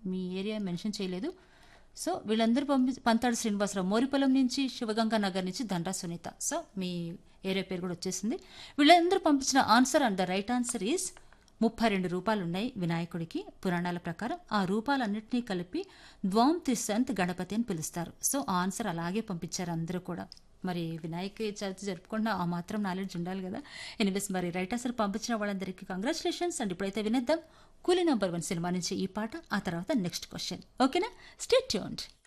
మీ area mention చేయలేదు so వీళ్ళందరూ పంపి పంతాడు శ్రీనివాసరావు మోరిపొలం నుంచి శివగంగా నగర్ నుంచి దండా సునీత సో మీ ఏరియా పేరు కూడా వచ్చేసింది వీళ్ళందరూ పంపించిన answer and the right answer is ముప్పై రెండు రూపాయలు ఉన్నాయి వినాయకుడికి పురాణాల ప్రకారం ఆ రూపాలన్నింటినీ కలిపి ద్వాం త్రిసంత్ గణపతి అని పిలుస్తారు సో ఆ ఆన్సర్ అలాగే పంపించారు అందరూ కూడా మరి వినాయక చవితి జరుపుకుండా ఆ మాత్రం నాలెడ్జ్ ఉండాలి కదా ఎనివేస్ మరి రైట్ ఆన్సర్ పంపించిన వాళ్ళందరికీ కంగ్రాచులేషన్స్ అండ్ ఇప్పుడైతే వినేద్దాం కూలీ నంబర్ వన్ సినిమా నుంచి ఈ పాట ఆ తర్వాత నెక్స్ట్ క్వశ్చన్ ఓకేనా స్టే ట్యూన్డ్